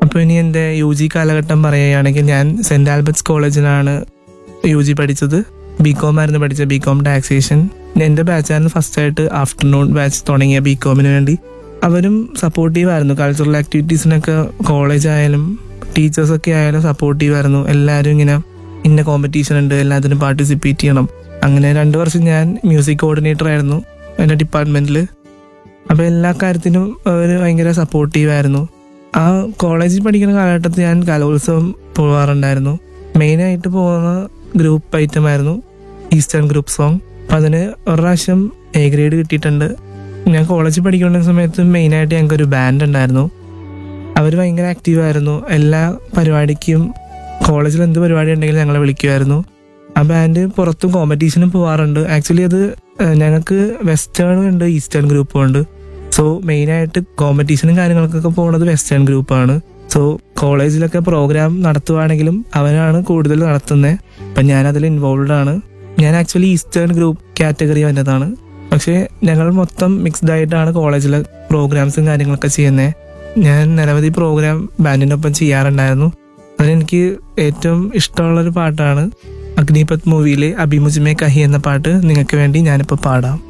അപ്പോൾ ഇനി എൻ്റെ യു ജി കാലഘട്ടം പറയുകയാണെങ്കിൽ ഞാൻ സെൻറ് ആൽബർട്ട്സ് കോളേജിലാണ് യു ജി പഠിച്ചത് ബി കോം ആയിരുന്നു പഠിച്ചത് ബി കോം ടാക്സേഷൻ എൻ്റെ ബാച്ചായിരുന്നു ഫസ്റ്റായിട്ട് ആഫ്റ്റർനൂൺ ബാച്ച് തുടങ്ങിയ ബി കോമിന് വേണ്ടി അവരും സപ്പോർട്ടീവ് ആയിരുന്നു കൾച്ചറൽ ആക്ടിവിറ്റീസിനൊക്കെ കോളേജ് ആയാലും ടീച്ചേഴ്സൊക്കെ ആയാലും സപ്പോർട്ടീവ് ആയിരുന്നു എല്ലാവരും ഇങ്ങനെ ഇന്ന കോമ്പറ്റീഷൻ ഉണ്ട് എല്ലാത്തിനും പാർട്ടിസിപ്പേറ്റ് ചെയ്യണം അങ്ങനെ രണ്ട് വർഷം ഞാൻ മ്യൂസിക് കോർഡിനേറ്റർ ആയിരുന്നു എൻ്റെ ഡിപ്പാർട്ട്മെൻറ്റിൽ അപ്പോൾ എല്ലാ കാര്യത്തിനും അവർ ഭയങ്കര സപ്പോർട്ടീവ് ആയിരുന്നു ആ കോളേജിൽ പഠിക്കുന്ന കാലഘട്ടത്തിൽ ഞാൻ കലോത്സവം പോകാറുണ്ടായിരുന്നു മെയിനായിട്ട് പോകുന്ന ഗ്രൂപ്പ് ഐറ്റം ആയിരുന്നു ഈസ്റ്റേൺ ഗ്രൂപ്പ് സോങ് അപ്പം അതിന് ഒരു പ്രാവശ്യം എ ഗ്രേഡ് കിട്ടിയിട്ടുണ്ട് ഞാൻ കോളേജിൽ പഠിക്കുന്ന സമയത്ത് മെയിനായിട്ട് ഞങ്ങൾക്കൊരു ബാൻഡ് ഉണ്ടായിരുന്നു അവർ ഭയങ്കര ആക്റ്റീവായിരുന്നു എല്ലാ പരിപാടിക്കും കോളേജിൽ എന്ത് പരിപാടി ഉണ്ടെങ്കിലും ഞങ്ങളെ വിളിക്കുമായിരുന്നു ആ ബാൻഡ് പുറത്തും കോമ്പറ്റീഷനും പോകാറുണ്ട് ആക്ച്വലി അത് ഏഹ്, ഞങ്ങൾക്ക് വെസ്റ്റേണും ഉണ്ട് ഈസ്റ്റേൺ ഗ്രൂപ്പും ഉണ്ട് സോ മെയിനായിട്ട് കോമ്പറ്റീഷനും കാര്യങ്ങൾക്കൊക്കെ പോകുന്നത് വെസ്റ്റേൺ ഗ്രൂപ്പാണ് സോ കോളേജിലൊക്കെ പ്രോഗ്രാം നടത്തുവാണെങ്കിലും അവരാണ് കൂടുതൽ നടത്തുന്നത് അപ്പം ഞാൻ അതിൽ ഇൻവോൾവ് ആണ് ഞാൻ ആക്ച്വലി ഈസ്റ്റേൺ ഗ്രൂപ്പ് കാറ്റഗറി വന്നതാണ് പക്ഷേ ഞങ്ങൾ മൊത്തം മിക്സ്ഡ് ആയിട്ടാണ് കോളേജിലെ പ്രോഗ്രാംസും കാര്യങ്ങളൊക്കെ ചെയ്യുന്നത് ഞാൻ നിരവധി പ്രോഗ്രാം ബാൻഡിനൊപ്പം ചെയ്യാറുണ്ടായിരുന്നു അതിലെനിക്ക് ഏറ്റവും ഇഷ്ടമുള്ളൊരു പാട്ടാണ് അഗ്നിപത് മൂവിയിലെ അഭിമുജ്മേ കഹി എന്ന പാട്ട് നിങ്ങൾക്ക് വേണ്ടി ഞാനിപ്പോൾ പാടാം